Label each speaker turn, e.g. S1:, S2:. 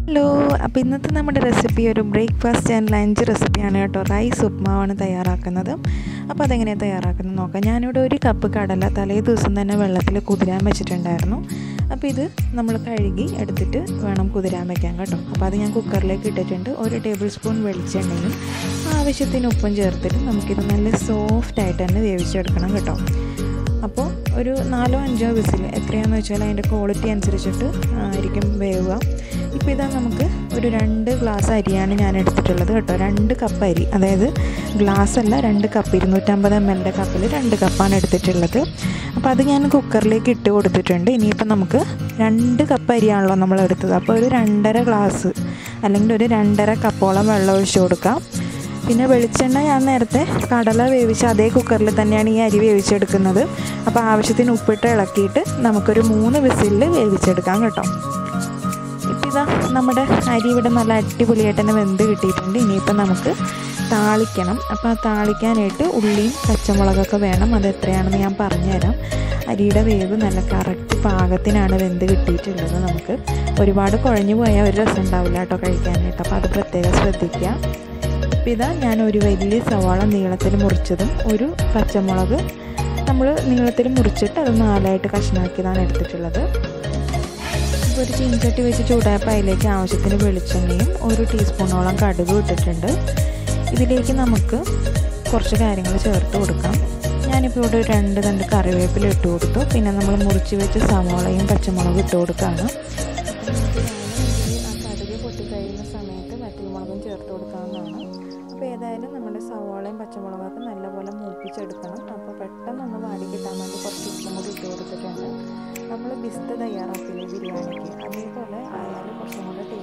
S1: hello അപ്പോൾ ഇന്നത്തെ നമ്മുടെ റെസിപ്പി ഒരു ബ്രേക്ക്ഫാസ്റ്റ് ആൻഡ് ലഞ്ച് റെസിപ്പിയാണ് കേട്ടോ റൈസ് ഉപ്മാവാണ് തയ്യാറാക്കുന്നത് അപ്പോൾ അതെങ്ങനെയാണ് തയ്യാറാക്കുന്നത് നോക്കാം ഞാനിവിടെ ഒരു കപ്പ് കടല തലേ ദിവസം തന്നെ വെള്ളത്തിൽ കുതിരാൻ വെച്ചിട്ടുണ്ടായിരുന്നു അപ്പോൾ ഇത് നമ്മൾ കഴുകി എടുത്തിട്ട് വേണം കുതിരാൻ വെക്കാൻ കേട്ടോ അപ്പോൾ അത് ഞാൻ കുക്കറിലേക്ക് ഇട്ടിട്ടുണ്ട് ഒരു ടേബിൾ സ്പൂൺ വെളിച്ചെണ്ണയും ആവശ്യത്തിന് ഉപ്പും ചേർത്തിട്ട് നമുക്കിത് നല്ല സോഫ്റ്റ് ആയിട്ട് തന്നെ വേവിച്ചെടുക്കണം കേട്ടോ അപ്പോൾ ഒരു നാലോ അഞ്ചോ വിസിൽ എത്രയാണെന്ന് വെച്ചാൽ അതിൻ്റെ ക്വാളിറ്റി അനുസരിച്ചിട്ട് ആയിരിക്കും വേവുക ഇപ്പോൾ ഇതാ നമുക്ക് ഒരു രണ്ട് ഗ്ലാസ് അരിയാണ് ഞാൻ എടുത്തിട്ടുള്ളത് കേട്ടോ രണ്ട് കപ്പ് അരി അതായത് ഗ്ലാസ് അല്ല രണ്ട് കപ്പ് ഇരുന്നൂറ്റമ്പത് എം എല്ലിൻ്റെ കപ്പിൽ രണ്ട് കപ്പാണ് എടുത്തിട്ടുള്ളത് അപ്പോൾ അത് ഞാൻ കുക്കറിലേക്ക് ഇട്ട് കൊടുത്തിട്ടുണ്ട് ഇനിയിപ്പോൾ നമുക്ക് രണ്ട് കപ്പ് അരിയാണല്ലോ നമ്മൾ എടുത്തത് അപ്പോൾ ഒരു രണ്ടര ഗ്ലാസ് അല്ലെങ്കിൽ ഒരു രണ്ടര കപ്പോളം വെള്ളം ഒഴിച്ച് കൊടുക്കാം പിന്നെ വെളിച്ചെണ്ണ ഞാൻ നേരത്തെ കടല വേവിച്ച അതേ കുക്കറിൽ തന്നെയാണ് ഈ അരി വേവിച്ചെടുക്കുന്നത് അപ്പോൾ ആവശ്യത്തിന് ഉപ്പിട്ട് ഇളക്കിയിട്ട് നമുക്കൊരു മൂന്ന് വിസിലിൽ വേവിച്ചെടുക്കാം കേട്ടോ ഇപ്പം ഇതാ നമ്മുടെ അരി ഇവിടെ നല്ല അടിപൊളിയായിട്ട് തന്നെ വെന്ത് കിട്ടിയിട്ടുണ്ട് ഇനിയിപ്പോൾ നമുക്ക് താളിക്കണം അപ്പോൾ ആ താളിക്കാനായിട്ട് ഉള്ളിയും പച്ചമുളകൊക്കെ വേണം അത് എത്രയാണെന്ന് ഞാൻ പറഞ്ഞുതരാം അരിയുടെ വേവ് നല്ല കറക്റ്റ് പാകത്തിനാണ് വെന്ത് കിട്ടിയിട്ടുള്ളത് നമുക്ക് ഒരുപാട് കുഴഞ്ഞു പോയാൽ ഒരു രസം ഉണ്ടാവില്ല കേട്ടോ കഴിക്കാനായിട്ട് അപ്പോൾ അത് പ്രത്യേകം ശ്രദ്ധിക്കുക അപ്പോൾ ഇതാ ഞാൻ ഒരു വലിയ സവാള നീളത്തിൽ മുറിച്ചതും ഒരു പച്ചമുളക് നമ്മൾ നീളത്തിൽ മുറിച്ചിട്ട് അത് നാലായിട്ട് കഷ്ണമാക്കിയതാണ് എടുത്തിട്ടുള്ളത് ഇപ്പോൾ ഒരു ചീനച്ചട്ടി വെച്ച് ചൂടായപ്പോൾ അതിലേക്ക് ആവശ്യത്തിന് വെളിച്ചെണ്ണയും ഒരു ടീസ്പൂണോളം കടുകും ഇട്ടിട്ടുണ്ട് ഇതിലേക്ക് നമുക്ക് കുറച്ച് കാര്യങ്ങൾ ചേർത്ത് കൊടുക്കാം ഞാനിപ്പോൾ ഇവിടെ രണ്ട് തണ്ട് കറിവേപ്പില ഇട്ട് കൊടുത്തു പിന്നെ നമ്മൾ മുറിച്ച് വെച്ച് സവാളയും പച്ചമുളകും ഇട്ട് കൊടുക്കുകയാണ് ആ കടുക് പൊട്ടിക്കഴിയുന്ന സമയത്ത് വറ്റൽമുളകും ചേർത്ത് കൊടുക്കാവുന്നതാണ് അപ്പോൾ ഏതായാലും നമ്മുടെ സവാളയും പച്ചമുളകൊക്കെ നല്ലപോലെ മൂപ്പിച്ചെടുക്കണം അപ്പോൾ പെട്ടെന്നൊന്ന് വാടി കിട്ടാൻ വേണ്ടി കുറച്ച് ഉപ്പും കൂടി ഇട്ട് കൊടുത്തിട്ടുണ്ട് നമ്മൾ ബിസ്ത തയ്യാറാക്കില്ലേ ബിരിയാണിക്ക് അതേപോലെ ആയാലും കുറച്ചും കൂടെ